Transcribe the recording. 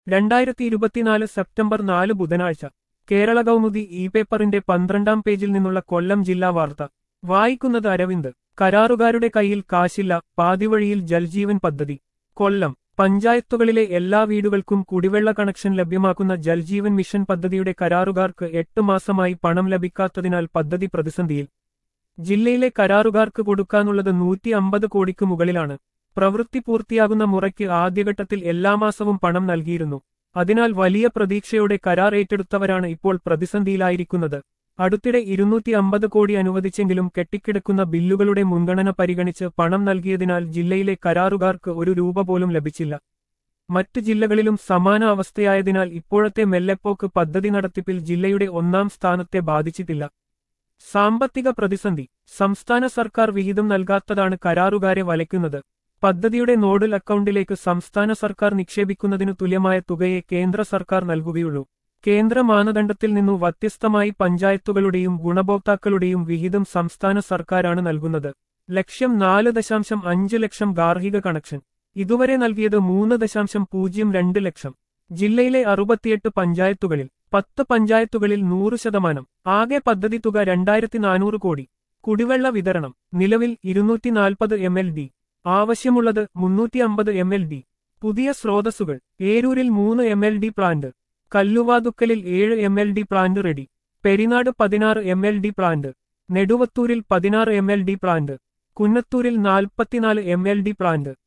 രണ്ടായിരത്തി ഇരുപത്തിനാല് സെപ്റ്റംബർ നാല് ബുധനാഴ്ച കേരള കൗമുദി ഇ പേപ്പറിന്റെ പന്ത്രണ്ടാം പേജിൽ നിന്നുള്ള കൊല്ലം ജില്ലാ വാർത്ത വായിക്കുന്നത് അരവിന്ദ് കരാറുകാരുടെ കയ്യിൽ കാശില്ല പാതിവഴിയിൽ ജൽജീവൻ പദ്ധതി കൊല്ലം പഞ്ചായത്തുകളിലെ എല്ലാ വീടുകൾക്കും കുടിവെള്ള കണക്ഷൻ ലഭ്യമാക്കുന്ന ജൽജീവൻ മിഷൻ പദ്ധതിയുടെ കരാറുകാർക്ക് എട്ട് മാസമായി പണം ലഭിക്കാത്തതിനാൽ പദ്ധതി പ്രതിസന്ധിയിൽ ജില്ലയിലെ കരാറുകാർക്ക് കൊടുക്കാനുള്ളത് നൂറ്റി അമ്പത് കോടിക്ക് മുകളിലാണ് പ്രവൃത്തി പൂർത്തിയാകുന്ന മുറയ്ക്ക് ആദ്യഘട്ടത്തിൽ എല്ലാ മാസവും പണം നൽകിയിരുന്നു അതിനാൽ വലിയ പ്രതീക്ഷയോടെ കരാർ ഏറ്റെടുത്തവരാണ് ഇപ്പോൾ പ്രതിസന്ധിയിലായിരിക്കുന്നത് അടുത്തിടെ ഇരുന്നൂറ്റി അമ്പത് കോടി അനുവദിച്ചെങ്കിലും കെട്ടിക്കിടക്കുന്ന ബില്ലുകളുടെ മുൻഗണന പരിഗണിച്ച് പണം നൽകിയതിനാൽ ജില്ലയിലെ കരാറുകാർക്ക് ഒരു രൂപ പോലും ലഭിച്ചില്ല മറ്റ് ജില്ലകളിലും സമാന അവസ്ഥയായതിനാൽ ഇപ്പോഴത്തെ മെല്ലെപ്പോക്ക് പദ്ധതി നടത്തിപ്പിൽ ജില്ലയുടെ ഒന്നാം സ്ഥാനത്തെ ബാധിച്ചിട്ടില്ല സാമ്പത്തിക പ്രതിസന്ധി സംസ്ഥാന സർക്കാർ വിഹിതം നൽകാത്തതാണ് കരാറുകാരെ വലയ്ക്കുന്നത് പദ്ധതിയുടെ നോഡൽ അക്കൗണ്ടിലേക്ക് സംസ്ഥാന സർക്കാർ നിക്ഷേപിക്കുന്നതിനു തുല്യമായ തുകയെ കേന്ദ്ര സർക്കാർ നൽകുകയുള്ളൂ കേന്ദ്ര മാനദണ്ഡത്തിൽ നിന്നു വ്യത്യസ്തമായി പഞ്ചായത്തുകളുടെയും ഗുണഭോക്താക്കളുടെയും വിഹിതം സംസ്ഥാന സർക്കാരാണ് നൽകുന്നത് ലക്ഷ്യം നാല് ദശാംശം അഞ്ച് ലക്ഷം ഗാർഹിക കണക്ഷൻ ഇതുവരെ നൽകിയത് മൂന്ന് ദശാംശം പൂജ്യം രണ്ട് ലക്ഷം ജില്ലയിലെ അറുപത്തിയെട്ട് പഞ്ചായത്തുകളിൽ പത്ത് പഞ്ചായത്തുകളിൽ നൂറ് ശതമാനം ആകെ പദ്ധതി തുക രണ്ടായിരത്തി നാനൂറ് കോടി കുടിവെള്ള വിതരണം നിലവിൽ ഇരുന്നൂറ്റി നാൽപ്പത് എം എൽ ഡി ആവശ്യമുള്ളത് മുന്നൂറ്റി അമ്പത് എം എൽ ഡി പുതിയ സ്രോതസ്സുകൾ ഏരൂരിൽ മൂന്ന് എം എൽ ഡി പ്ലാന്റ് കല്ലുവാതുക്കലിൽ ഏഴ് M L D plant ready Perinad പതിനാറ് എം എൽ ഡി പ്ലാന്റ് നെടുവത്തൂരിൽ പതിനാറ് എം എൽ ഡി പ്ലാന്റ് കുന്നത്തൂരിൽ നാൽപ്പത്തിനാല് എം എൽ ഡി പ്ലാന്റ്